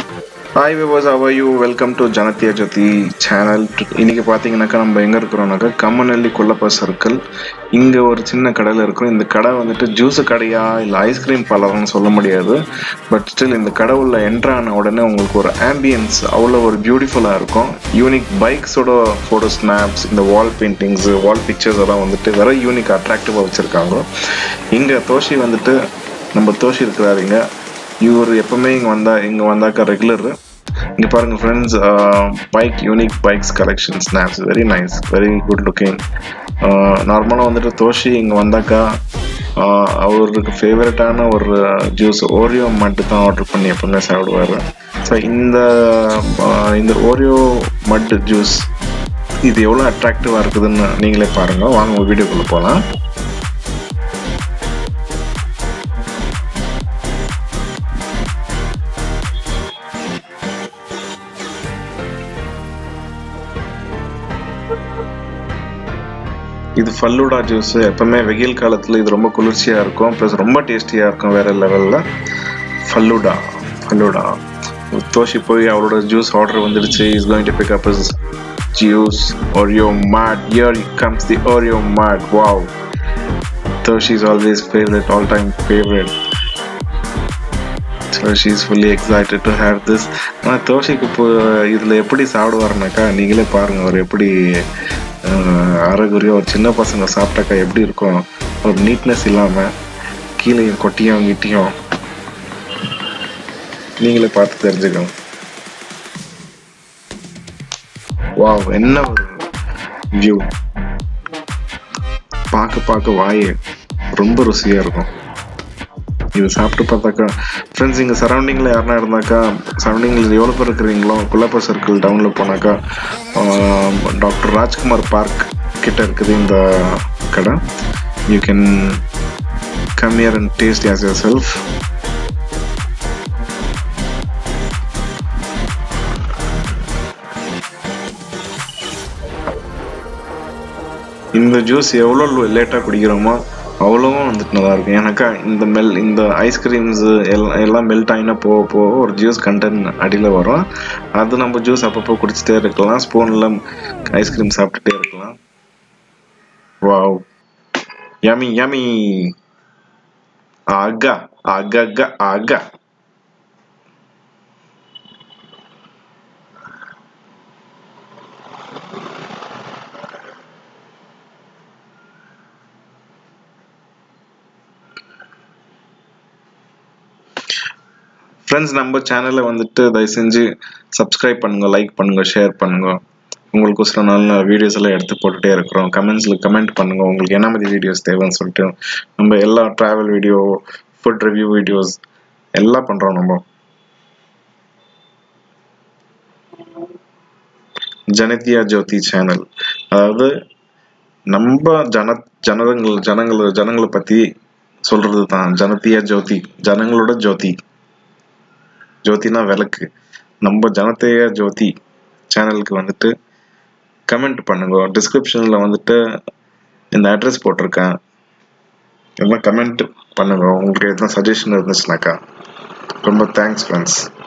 hi விவாஸ் அவர் you welcome to ஜனத்தியா ஜோதி சேனல் இன்னைக்கு பார்த்தீங்கன்னாக்கா நம்ம எங்கே இருக்கிறோம்னாக்கா கம்மநல்லி கொல்லப்பா சர்க்கிள் இங்கே ஒரு சின்ன கடையில் இருக்கும் இந்த கடை வந்துட்டு ஜூஸ் கடையா இல்லை ஐஸ்கிரீம் பார்லர்னு சொல்ல முடியாது பட் ஸ்டில் இந்த கடை உள்ள என்ட்ரு ஆன உடனே உங்களுக்கு ஒரு ஆம்பியன்ஸ் அவ்வளோ ஒரு பியூட்டிஃபுல்லாக இருக்கும் யூனிக் பைக்ஸோட ஃபோட்டோ ஸ்னாப்ஸ் இந்த வால் பெயிண்டிங்ஸ் வால் பிக்சர்ஸ் எல்லாம் வந்துட்டு வேற யூனிக் அட்ராக்டிவாக வச்சுருக்காங்க இங்கே தோஷி வந்துட்டு நம்ம தோஷி இருக்கிறாருங்க இவர் எப்பவுமே இங்கே வந்தா இங்கே வந்தாக்கா ரெகுலர் இங்கே பாருங்க friends bike unique bikes collection snaps very nice very good looking நார்மலாக வந்துட்டு தோஷி இங்கே வந்தாக்கா ஆஹ் அவருக்கு ஃபேவரட்டான ஒரு ஜூஸ் ஓரியோ மட்டும் தான் ஆர்டர் பண்ணி எப்பவுமே சாப்பிடுவார் ஸோ இந்த ஆஹ் இந்த ஓரியோ மட் ஜூஸ் இது எவ்வளோ அட்ராக்டிவாக இருக்குதுன்னு நீங்களே பாருங்கள் வாங்க ஒரு வீடியோக்குள்ளே போகலாம் இது ஃபல்லூடா ஜூஸ் எப்பவுமே வெயில் காலத்தில் இது ரொம்ப குளிர்ச்சியாக இருக்கும் ப்ளஸ் ரொம்ப டேஸ்டியாக இருக்கும் வேற லெவலில் ஃபல்லூடா ஃபல்லூடா தோஷி போய் அவரோட ஜூஸ் ஆர்டர் வந்துடுச்சு is going to pick up is juice Oreo mud here comes the Oreo mud wow Doshi is always favourite all time favourite so she is fully excited to have this ஆனால் தோஷிக்கு இப்போ இதில் எப்படி சாப்பிடுவாருனாக்கா நீங்களே பாருங்கள் அவர் எப்படி அரைகுறையாக ஒரு சின்ன பசங்க சாப்பிட்டாக்கா எப்படி இருக்கும் ஒரு நீட்னஸ் இல்லாமல் கீழே கொட்டியும் கிட்டியும் நீங்களே பார்த்து தெரிஞ்சுக்கணும் வாவ் என்ன ஒரு வியூ பார்க்க பார்க்க வாயே ரொம்ப ருசியாக இருக்கும் இது சாப்பிட்டு பார்த்தாக்கா ஃப்ரெண்ட்ஸ் இங்கே சரௌண்டிங்கில் யாருனா இருந்தாக்கா சரௌண்டிங்கில் எவ்வளோ பேர் இருக்கிறீங்களோ குள்ளப்ப சர்க்கிள் டவுனில் போனாக்கா டாக்டர் ராஜ்குமார் பார்க் கிட்ட இருக்குது இந்த கடை you can come here and taste as yourself இந்த ஜூஸ் எவ்வளோ லேட்டாக குடிக்கிறோமோ அவ்வளோவும் வந்துட்டு நல்லா இருக்கும் ஏன்னாக்கா இந்த மெல் இந்த ஐஸ்கிரீம்ஸ் எல்லாம் எல்லாம் மெல்ட் ஆகினா போக போக ஒரு ஜூஸ் கண்டென்ட் அடியில் வரும் அது நம்ம ஜூஸ் அப்பப்போ குடிச்சிட்டே இருக்கலாம் ஸ்பூனில் ஐஸ்கிரீம் சாப்பிட்டுட்டே இருக்கலாம் வாவ் யமி யமி ஆகா ஆகா ஆகா ஃப்ரெண்ட்ஸ் நம்ம சேனலை வந்துட்டு தயவு செஞ்சு சப்ஸ்கிரைப் பண்ணுங்க லைக் பண்ணுங்க ஷேர் பண்ணுங்க உங்களுக்கு சில நல்ல வீடியோஸ் எல்லாம் எடுத்து போட்டுட்டே இருக்கிறோம் கமெண்ட்ஸ்ல கமெண்ட் பண்ணுங்க உங்களுக்கு என்ன மாதிரி வீடியோஸ் தேவைன்னு சொல்லிட்டு நம்ம எல்லா travel video food review videos எல்லாம் பண்றோம் நம்ம ஜனத்தியா ஜோதி சேனல் அதாவது நம்ம ஜன ஜனங்கள் ஜனங்கள் ஜனங்களை பத்தி சொல்றது தான் ஜனத்தியா ஜோதி ஜனங்களோட ஜோதி ஜோதினா விளக்கு நம்ம ஜனத்தைய ஜோதி சேனலுக்கு வந்துட்டு கமெண்ட் பண்ணுங்க டிஸ்கிரிப்ஷனில் வந்துட்டு இந்த அட்ரஸ் போட்டிருக்கேன் எல்லாம் கமெண்ட் பண்ணுங்க உங்களுக்கு எதுனா சஜஷன் இருந்துச்சுனாக்கா ரொம்ப தேங்க்ஸ் ஃப்ரெண்ட்ஸ்